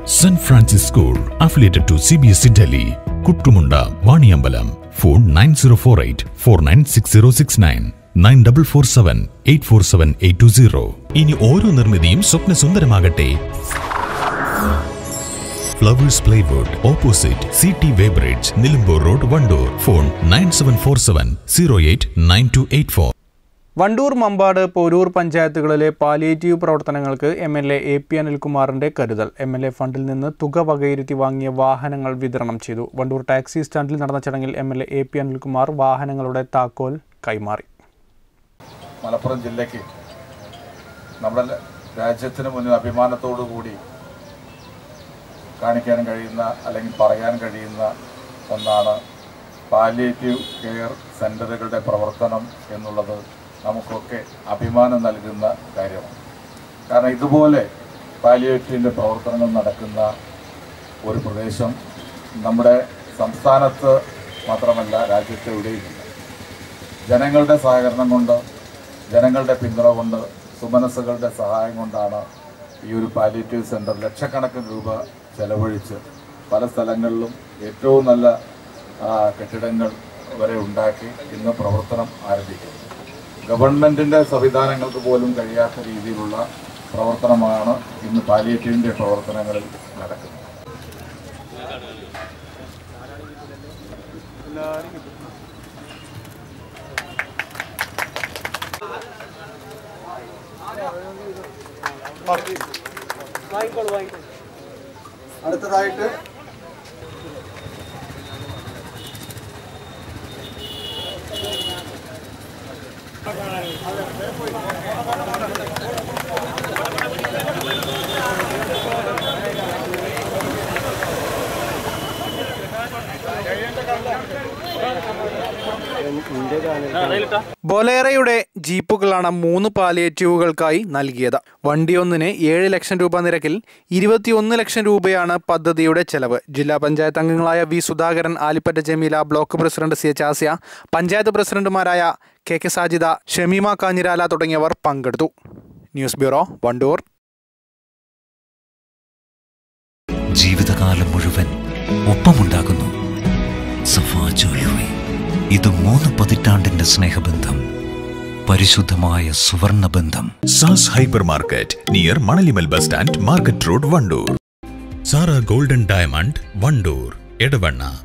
saint Francis school affiliated to C B S E Delhi Kuttumunda Vaniyambalam phone nine zero four eight four nine six zero six nine nine double four seven eight four seven eight two zero ഇനി ഓരോ നിർമ്മിതിയും സ്വപ്നസുന്ദരമാകട്ടെ flowers plywood opposite C T weighbridge Nilambur road Wandoor phone nine seven four seven zero eight nine two eight four Wandoor Mampad Porur പഞ്ചായത്തുകളിലെ palliative പ്രവർത്തനങ്ങൾക്ക് M L A A P അനിൽകുമാറിന്റെ കരുതൽ M L A ഫണ്ടിൽ നിന്ന് തുക വകയിരുത്തി വാങ്ങിയ വാഹനങ്ങൾ വിതരണം ചെയ്തു വണ്ടൂർ ടാക്സി സ്റ്റാൻഡിൽ നടന്ന ചടങ്ങിൽ M L A A P Anilkumar വാഹനങ്ങളുടെ താക്കോൽ കൈമാറി മലപ്പുറം ജില്ലയ്ക്ക് നമ്മുടെ രാജ്യത്തിന് മുന്നിൽ അഭിമാനത്തോടു കൂടി കാണിക്കാൻ കഴിയുന്ന അല്ലെങ്കിൽ പറയാൻ കഴിയുന്ന ഒന്നാണ് പാലിയേറ്റീവ് കെയർ സെൻ്ററുകളുടെ പ്രവർത്തനം എന്നുള്ളത് നമുക്കൊക്കെ അഭിമാനം നൽകുന്ന കാര്യമാണ് കാരണം ഇതുപോലെ പാലിയേറ്റീവിൻ്റെ പ്രവർത്തനങ്ങൾ നടക്കുന്ന ഒരു പ്രദേശം നമ്മുടെ സംസ്ഥാനത്ത് മാത്രമല്ല രാജ്യത്തെ എവിടെയുമില്ല ജനങ്ങളുടെ സഹകരണം കൊണ്ട് ജനങ്ങളുടെ പിന്തുണ കൊണ്ട് സുമനസ്സുകളുടെ സഹായം കൊണ്ടാണ് ഈ ഒരു പാലിയേറ്റീവ് സെൻറ്റർ ലക്ഷക്കണക്കിന് രൂപ ചെലവഴിച്ച് പല സ്ഥലങ്ങളിലും ഏറ്റവും നല്ല ആ, കെട്ടിടങ്ങൾ വരെ ഉണ്ടാക്കി ഇന്ന് പ്രവർത്തനം ആരംഭിക്കുന്നു ഗവൺമെൻറ്റിൻ്റെ സംവിധാനങ്ങൾക്ക് പോലും കഴിയാത്ത രീതിയിലുള്ള പ്രവർത്തനമാണ് ഇന്ന് പാലിയേറ്റീവിൻ്റെ പ്രവർത്തനങ്ങളിൽ നടക്കുന്നത് അടുത്തതായിട്ട് ബൊലേറയുടെ ജീപ്പുകളാണ് മൂന്ന് പാലിയേറ്റീവുകൾക്കായി നൽകിയത് വണ്ടിയൊന്നിന് ഏഴ് ലക്ഷം രൂപ നിരക്കിൽ ഇരുപത്തിയൊന്ന് ലക്ഷം രൂപയാണ് പദ്ധതിയുടെ ചെലവ് ജില്ലാ പഞ്ചായത്ത് അംഗങ്ങളായ V Sudhakaran Alippatta Jameela block president C H Asiya panchayat പ്രസിഡന്റുമാരായ കെ കെ സാജിദ ഷമീമ കാഞ്ഞിരാല തുടങ്ങിയവർ പങ്കെടുത്തു ന്യൂസ് ബ്യൂറോ വണ്ടൂർ ജീവിതകാലം മുഴുവൻ ഒപ്പമുണ്ടാകുന്നു സഫാ ജ്വല്ലറി ഇത് മൂന്ന് പതിറ്റാണ്ടിന്റെ സ്നേഹബന്ധം പരിശുദ്ധമായ സുവർണബന്ധം Saas hyper market near Manalimal bus stand market road Wandoor Sara golden diamond Wandoor Edavanna